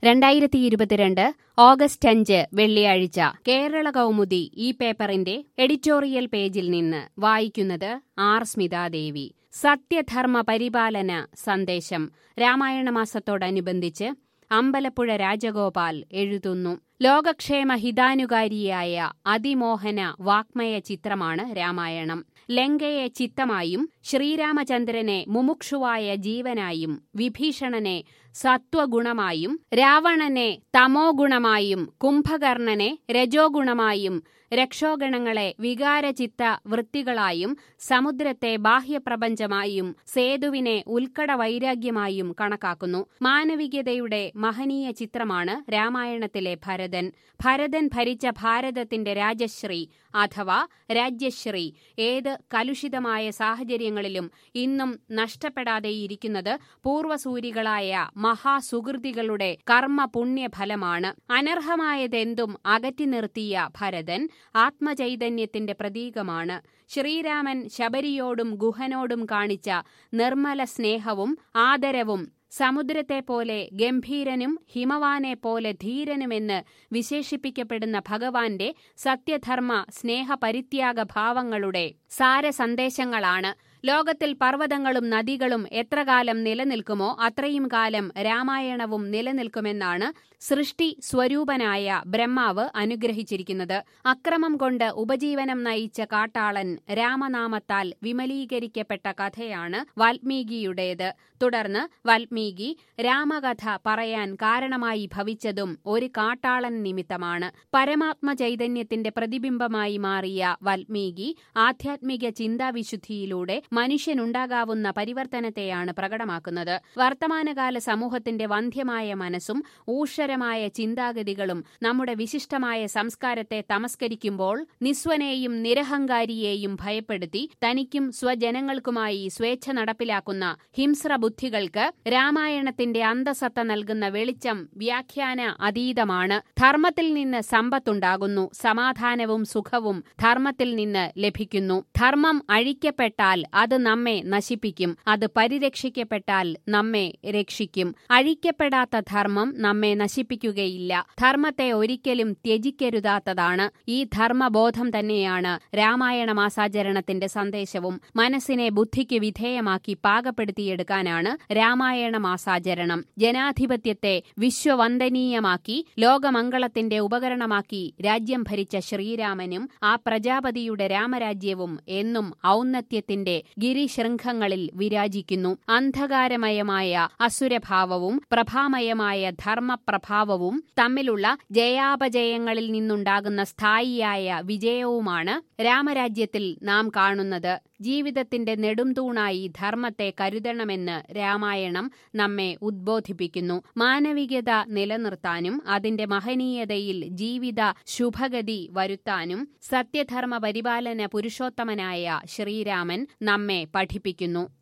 രണ്ടായിരത്തി ഇരുപത്തിരണ്ട് ഓഗസ്റ്റ് അഞ്ച് വെള്ളിയാഴ്ച കേരള കൗമുദി ഈ പേപ്പറിന്റെ എഡിറ്റോറിയൽ പേജിൽ നിന്ന് വായിക്കുന്നത് ആർ സ്മിതാദേവി സത്യധർമ്മ പരിപാലന സന്ദേശം രാമായണ മാസത്തോടനുബന്ധിച്ച് അമ്പലപ്പുഴ രാജഗോപാൽ എഴുതുന്നു ലോകക്ഷേമ ഹിതാനുകാരിയായ അതിമോഹന വാഗ്മയ ചിത്രമാണ് രാമായണം ലങ്കയെ ചിത്തമായും ശ്രീരാമചന്ദ്രനെ മുമുക്ഷുവായ ജീവനായും വിഭീഷണനെ സത്വഗുണമായും രാവണനെ തമോഗുണമായും കുംഭകർണനെ രജോഗുണമായും രക്ഷോഗണങ്ങളെ വികാരചിത്ത വൃത്തികളായും സമുദ്രത്തെ ബാഹ്യപ്രപഞ്ചമായും സേതുവിനെ ഉൽക്കട വൈരാഗ്യമായും കണക്കാക്കുന്നു മാനവികതയുടെ മഹനീയ ചിത്രമാണ് രാമായണത്തിലെ ഭരതൻ ഭരതൻ ഭരിച്ച ഭാരതത്തിന്റെ രാജശ്രീ അഥവാ രാജ്യശ്രീ ഏത് കലുഷിതമായ സാഹചര്യങ്ങളിലും ഇന്നും നഷ്ടപ്പെടാതെയിരിക്കുന്നത് പൂർവസൂരികളായ മഹാസുഹൃതികളുടെ കർമ്മ പുണ്യഫലമാണ് അനർഹമായതെന്തും അകറ്റി നിർത്തിയ ഭരതൻ ആത്മചൈതന്യത്തിന്റെ പ്രതീകമാണ് ശ്രീരാമൻ ശബരിയോടും ഗുഹനോടും കാണിച്ച നിർമ്മല സ്നേഹവും ആദരവും സമുദ്രത്തെ പോലെ ഗംഭീരനും ഹിമവാനെ പോലെ ധീരനുമെന്ന് വിശേഷിപ്പിക്കപ്പെടുന്ന ഭഗവാന്റെ സത്യധർമ്മ സ്നേഹപരിത്യാഗ ഭാവങ്ങളുടെ സാരസന്ദേശങ്ങളാണ് ലോകത്തിൽ പർവ്വതങ്ങളും നദികളും എത്ര കാലം നിലനിൽക്കുമോ അത്രയും കാലം രാമായണവും നിലനിൽക്കുമെന്നാണ് സൃഷ്ടി സ്വരൂപനായ ബ്രഹ്മാവ് അനുഗ്രഹിച്ചിരിക്കുന്നത് അക്രമം കൊണ്ട് ഉപജീവനം നയിച്ച കാട്ടാളൻ രാമനാമത്താൽ വിമലീകരിക്കപ്പെട്ട കഥയാണ് വാൽമീകിയുടേത് തുടർന്ന് വാൽമീകി രാമകഥ പറയാൻ കാരണമായി ഭവിച്ചതും ഒരു കാട്ടാളൻ നിമിത്തമാണ് പരമാത്മ ചൈതന്യത്തിന്റെ പ്രതിബിംബമായി മാറിയ വാൽമീകി ആധ്യാത്മിക ചിന്താവിശുദ്ധിയിലൂടെ മനുഷ്യനുണ്ടാകാവുന്ന പരിവർത്തനത്തെയാണ് പ്രകടമാക്കുന്നത് വർത്തമാനകാല സമൂഹത്തിന്റെ വന്ധ്യമായ മനസ്സും ഊഷരമായ ചിന്താഗതികളും നമ്മുടെ വിശിഷ്ടമായ സംസ്കാരത്തെ തമസ്കരിക്കുമ്പോൾ നിസ്വനെയും നിരഹങ്കാരിയെയും ഭയപ്പെടുത്തി തനിക്കും സ്വജനങ്ങൾക്കുമായി സ്വേച്ഛ നടപ്പിലാക്കുന്ന ഹിംസ്ര ബുദ്ധികൾക്ക് രാമായണത്തിന്റെ അന്തസത്ത നൽകുന്ന വെളിച്ചം വ്യാഖ്യാന അതീതമാണ് ധർമ്മത്തിൽ നിന്ന് സമ്പത്തുണ്ടാകുന്നു സമാധാനവും സുഖവും ധർമ്മത്തിൽ നിന്ന് ലഭിക്കുന്നു ധർമ്മം അഴിക്കപ്പെട്ടാൽ അത് നമ്മെ നശിപ്പിക്കും അത് പരിരക്ഷിക്കപ്പെട്ടാൽ നമ്മെ രക്ഷിക്കും അഴിക്കപ്പെടാത്ത ധർമ്മം നമ്മെ നശിപ്പിക്കുകയില്ല ധർമ്മത്തെ ഒരിക്കലും ത്യജിക്കരുതാത്തതാണ് ഈ ധർമ്മബോധം തന്നെയാണ് രാമായണ മാസാചരണത്തിന്റെ സന്ദേശവും മനസ്സിനെ ബുദ്ധിക്ക് വിധേയമാക്കി പാകപ്പെടുത്തിയെടുക്കാനാണ് രാമായണ മാസാചരണം ജനാധിപത്യത്തെ വിശ്വവന്ദനീയമാക്കി ലോകമംഗളത്തിന്റെ ഉപകരണമാക്കി രാജ്യം ഭരിച്ച ശ്രീരാമനും ആ പ്രജാപതിയുടെ രാമരാജ്യവും എന്നും ഔന്നത്യത്തിന്റെ ഗിരിശൃംഖങ്ങളിൽ വിരാജിക്കുന്നു അന്ധകാരമയമായ അസുരഭാവവും പ്രഭാമയമായ ധർമ്മപ്രഭാവവും തമ്മിലുള്ള ജയാപജയങ്ങളിൽ നിന്നുണ്ടാകുന്ന സ്ഥായിയായ വിജയവുമാണ് രാമരാജ്യത്തിൽ നാം കാണുന്നത് ജീവിതത്തിന്റെ നെടുംതൂണായി ധർമ്മത്തെ കരുതണമെന്ന് രാമായണം നമ്മെ ഉദ്ബോധിപ്പിക്കുന്നു മാനവികത നിലനിർത്താനും അതിന്റെ മഹനീയതയിൽ ജീവിത ശുഭഗതി വരുത്താനും സത്യധർമ്മ പരിപാലന പുരുഷോത്തമനായ ശ്രീരാമൻ നമ്മെ പഠിപ്പിക്കുന്നു